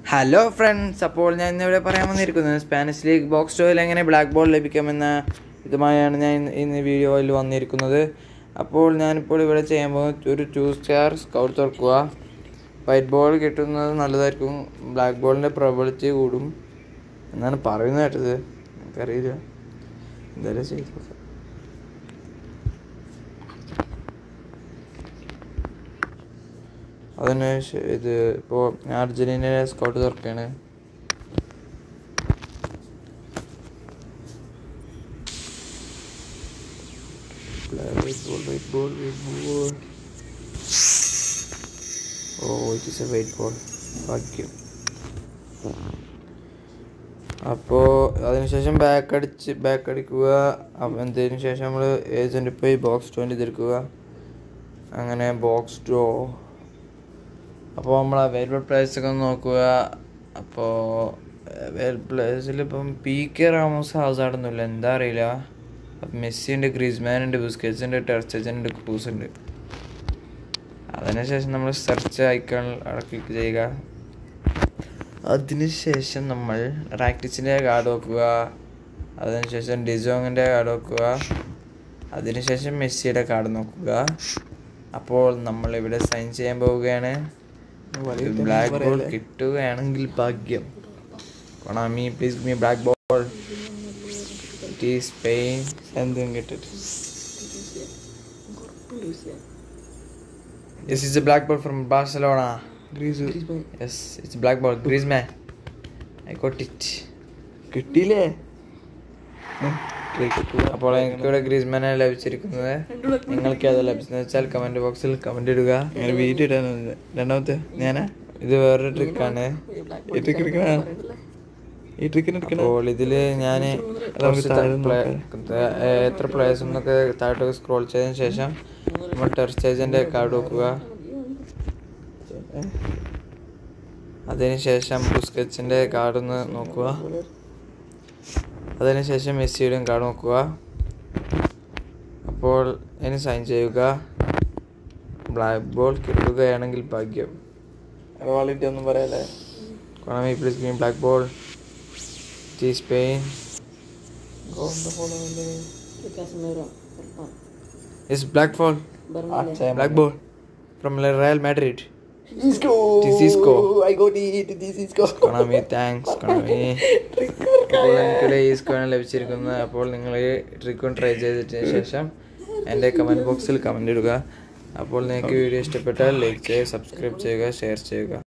Hello friends അപ്പോൾ ഞാൻ ഇന്നിവിടെ പറയാൻ വന്നിരിക്കുന്നത് സ്പാനിഷ് ലീഗ് ബോക്സ് സ്റ്റോയിൽ എങ്ങനെ ബ്ലാക്ക് ബോൾ ലഭിക്കാമെന്ന ഇതുമായാണ് ഞാൻ ഇന്ന് ഇന്ന് വീഡിയോയിൽ വന്നിരിക്കുന്നത് അപ്പോൾ ഞാനിപ്പോൾ ഇവിടെ ചെയ്യാൻ പോകുന്നത് ഒരു ടു സ്റ്റാർ സ്കൗട്ട് തുറക്കുക വൈറ്റ് ബോൾ കിട്ടുന്നത് നല്ലതായിരിക്കും ബ്ലാക്ക് ബോളിൻ്റെ പ്രബലിറ്റി കൂടും എന്നാണ് പറയുന്നത് കേട്ടത് എനിക്കറിയില്ല എന്തായാലും ചെയ്തു നോക്കാം. അതിന് ശേ- ഇത് ഇപ്പോൾ ഞാൻ അർജന്റീനയുടെ സ്കൗട്ട് തുറക്കുകയാണ് White ball, white ball, white ball. Oh, it is a white ball. ഭാഗ്യം അപ്പോൾ അതിനുശേഷം ബാക്ക് അടിച്ച് ബാക്ക് അടിക്കുക അപ്പം അതിന് ശേഷം നമ്മൾ ഏജൻറ്റ് പോയി ബോക്സ് ട്വൻറ്റി തിരിക്കുക അങ്ങനെ ബോക്സ് ഡ്രോ അപ്പോൾ നമ്മൾ അവൈലബിൾ പ്ലേയേഴ്സൊക്കെ ഒന്ന് നോക്കുക അപ്പോൾ അവൈലബിൾ പ്ലേയേഴ്സിൽ ഇപ്പം പി കെ റാമോസ് ഹാസാഡൊന്നുമില്ല എന്താ അറിയില്ല അപ്പം മെസ്സി ഉണ്ട് ഗ്രീസ്മാൻ ഉണ്ട് ബുസ്കറ്റ്സ് ഉണ്ട് ടെർച്ചൻ ഉണ്ട് ക്രൂസ് ഉണ്ട് അതിനുശേഷം നമ്മൾ സെർച്ച് ഐക്കൺ അവിടെ ക്ലിക്ക് ചെയ്യുക അതിനുശേഷം നമ്മൾ റാക്ടിച്ചിൻ്റെ കാർഡ് നോക്കുക അതിനുശേഷം ഡിസോങ്ങിൻ്റെ കാർഡ് നോക്കുക അതിനുശേഷം മെസ്സിയുടെ കാർഡ് നോക്കുക അപ്പോൾ നമ്മൾ ഇവിടെ സൈൻ ചെയ്യാൻ പോവുകയാണ് ബ്ലാക്ക് ബോൾ കിട്ടുകയാണെങ്കിൽ ഭാഗ്യം Konami please me black ball it is pain എന്തും കിട്ടിട്ട് Yes, it's a black ball from Barcelona. Yes, it's a black ball. Griezmann. I got it. കിട്ടിയില്ലേ അപ്പോൾ എനിക്കിവിടെ ഗ്രീസ്മാനെ ലഭിച്ചിരിക്കുന്നത് നിങ്ങൾക്ക് അത് ലഭിച്ചെന്ന് വെച്ചാൽ കമന്റ് ബോക്സിൽ കമന്റ് ഇടുക അങ്ങനെ വീഡിയോ ഇടാൻ രണ്ടാമത്തെ ഞാനാ ഇത് വേറൊരു ട്രിക്കാണ് ഈ ട്രിക്ക് എടുക്കണ ഈ ട്രിക്കിന് എടുക്കണ അപ്പോൾ ഇതില് ഞാൻ നമുക്ക് താഴെ നോക്കാം. എത്ര പ്ലേയേഴ്സ് എന്നൊക്കെ താഴോട്ട് സ്ക്രോൾ ചെയ്തതിന് ശേഷം നമ്മൾ ടെർസ്റ്റേജിന്റെ കാർഡ് നോക്കുക അതിനുശേഷം ബുസ്കറ്റ്സിന്റെ കാർഡ് ഒന്ന് നോക്കുക അതിനുശേഷം മെസ്സിയുടെയും കാർഡ് നോക്കുക അപ്പോൾ ഇനി സൈൻ ചെയ്യുക ബ്ലാക്ക് ബോൾ കിട്ടുകയാണെങ്കിൽ ഭാഗ്യം ക്വാളിറ്റി ഒന്നും പറയാല്ലേ Konami, please give me black ball. It is Spain. It's black ball. Black ball. From Real Madrid. Cisco. Cisco. I got it. This is go. Konami, thanks. Konami. അപ്പോൾ എനിക്കിവിടെ ഈ സ്കോണ് ലഭിച്ചിരിക്കുന്നത് അപ്പോൾ നിങ്ങൾ ഈ ട്രിക്കും ട്രൈ ചെയ്തതിന് ശേഷം എൻ്റെ കമൻറ്റ് ബോക്സിൽ കമൻ്റ് ഇടുക അപ്പോൾ നിങ്ങൾക്ക് വീഡിയോ ഇഷ്ടപ്പെട്ടാൽ ലൈക്ക് ചെയ്യുക സബ്സ്ക്രൈബ് ചെയ്യുക ഷെയർ ചെയ്യുക